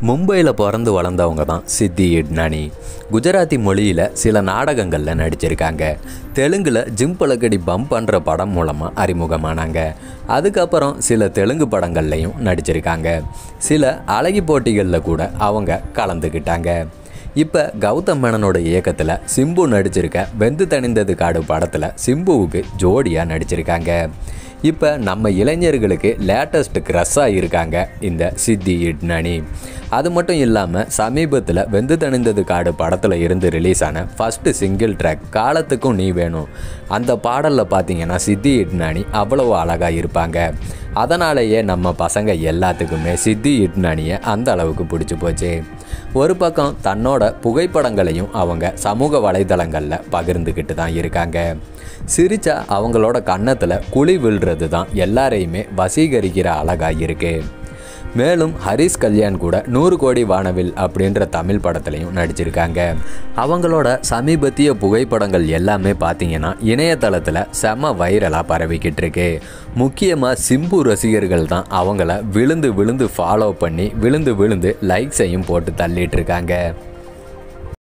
மும்பையில் பிறந்து வளர்ந்தவங்க தான் சித்தி இட்னானி குஜராத்தி மொழியில் சில நாடகங்களில் நடிச்சிருக்காங்க தெலுங்கில் ஜிம் பழக்கடி பம்ப் பண்ணுற படம் மூலமாக அறிமுகமானாங்க அதுக்கப்புறம் சில தெலுங்கு படங்கள்லையும் நடிச்சிருக்காங்க சில அழகி போட்டிகளில் கூட அவங்க கலந்துக்கிட்டாங்க இப்போ கௌதம் மேனனோட இயக்கத்தில் சிம்பு நடிச்சிருக்க வெந்து தணிந்தது காடு படத்தில் சிம்புவுக்கு ஜோடியாக நடிச்சிருக்காங்க இப்போ நம்ம இளைஞர்களுக்கு லேட்டஸ்ட் க்ரஸ்ஸாக இருக்காங்க இந்த சித்தி இட்னானி அது மட்டும் இல்லாமல் சமீபத்தில் வெந்து தணிந்தது காடு படத்தில் இருந்து ரிலீஸ் ஆன ஃபஸ்ட்டு சிங்கிள் ட்ராக் காலத்துக்கும் நீ வேணும் அந்த பாடலில் பார்த்தீங்கன்னா சித்தி இட்னானி அவ்வளவு அழகாக இருப்பாங்க அதனாலேயே நம்ம பசங்க எல்லாத்துக்குமே சித்தி இட்னானியை அந்த அளவுக்கு பிடிச்சி போச்சு ஒரு பக்கம் தன்னோட புகைப்படங்களையும் அவங்க சமூக வலைதளங்களில் பகிர்ந்துக்கிட்டு தான் இருக்காங்க சிரிச்சா அவங்களோட கன்னத்தில் குழி விழுறது தான் எல்லாரையுமே வசீகரிக்கிற அழகாக இருக்கு மேலும் ஹரிஸ் கல்யாண் கூட நூறு கோடி வானவில் அப்படின்ற தமிழ் படத்துலையும் நடிச்சிருக்காங்க அவங்களோட சமீபத்திய புகைப்படங்கள் எல்லாமே பார்த்தீங்கன்னா இணையதளத்தில் செம வைரலாக பரவிக்கிட்டு இருக்கு முக்கியமாக சிம்பு ரசிகர்கள் தான் அவங்கள விழுந்து விழுந்து ஃபாலோ பண்ணி விழுந்து விழுந்து லைக்ஸையும் போட்டு தள்ளிட்டு இருக்காங்க